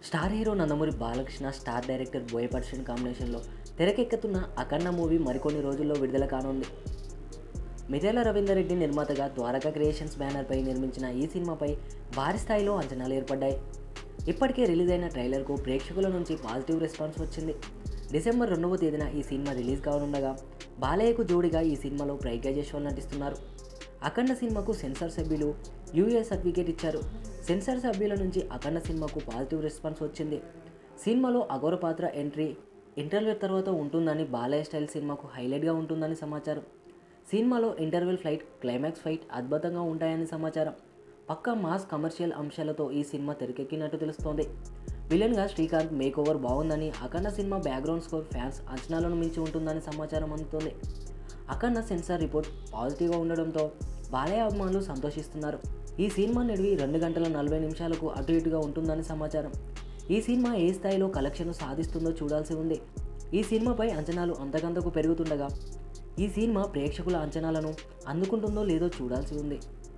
star hero Nandamuri Balakrishna star director బోయపర్షన్ కాంబినేషన్లో తెరకెక్కుతున్న అఖండ మూవీ మరికొన్ని రోజుల్లో విడుదల కానుంది మిర్యాల రవీందర్ రెడ్డి నిర్మాతగా ద్వారకా క్రియేషన్స్ బ్యానర్పై నిర్మించిన ఈ సినిమాపై భారీ స్థాయిలో అంచనాలు ఏర్పడ్డాయి ఇప్పటికే రిలీజ్ అయిన ట్రైలర్కు ప్రేక్షకుల నుంచి పాజిటివ్ రెస్పాన్స్ వచ్చింది డిసెంబర్ రెండవ తేదీన ఈ సినిమా రిలీజ్ కానుండగా బాలయ్యకు జోడిగా ఈ సినిమాలో ప్రైగా జశ్వాల్ నటిస్తున్నారు అఖండ సినిమాకు సెన్సార్ సభ్యులు యూఏ సర్టిఫికేట్ ఇచ్చారు సెన్సార్ సభ్యుల నుంచి అఖండ సినిమాకు పాజిటివ్ రెస్పాన్స్ వచ్చింది సినిమాలో అఘోర పాత్ర ఎంట్రీ ఇంటర్వ్యూ తర్వాత ఉంటుందని బాలయ్య స్టైల్ సినిమాకు హైలైట్గా ఉంటుందని సమాచారం సినిమాలో ఇంటర్వెల్ ఫ్లైట్ క్లైమాక్స్ ఫైట్ అద్భుతంగా ఉంటాయని సమాచారం పక్కా మాస్ కమర్షియల్ అంశాలతో ఈ సినిమా తెరకెక్కినట్టు తెలుస్తోంది విలన్గా శ్రీకాంత్ మేక్ ఓవర్ బాగుందని Akhanda cinema background score fans అంచనాలను మించి ఉంటుందని సమాచారం అందుతోంది అఖండ సెన్సార్ రిపోర్ట్ పాజిటివ్గా ఉండడంతో బాలయ్య అభిమానులు సంతోషిస్తున్నారు ఈ సినిమా నడివి రెండు గంటల నలభై నిమిషాలకు అటు ఇటుగా ఉంటుందని సమాచారం ఈ సినిమా ఏ స్థాయిలో కలెక్షన్ సాధిస్తుందో చూడాల్సి ఉంది ఈ సినిమాపై అంచనాలు అంతకంతకు పెరుగుతుండగా ఈ సినిమా ప్రేక్షకుల అంచనాలను అందుకుంటుందో లేదో చూడాల్సి ఉంది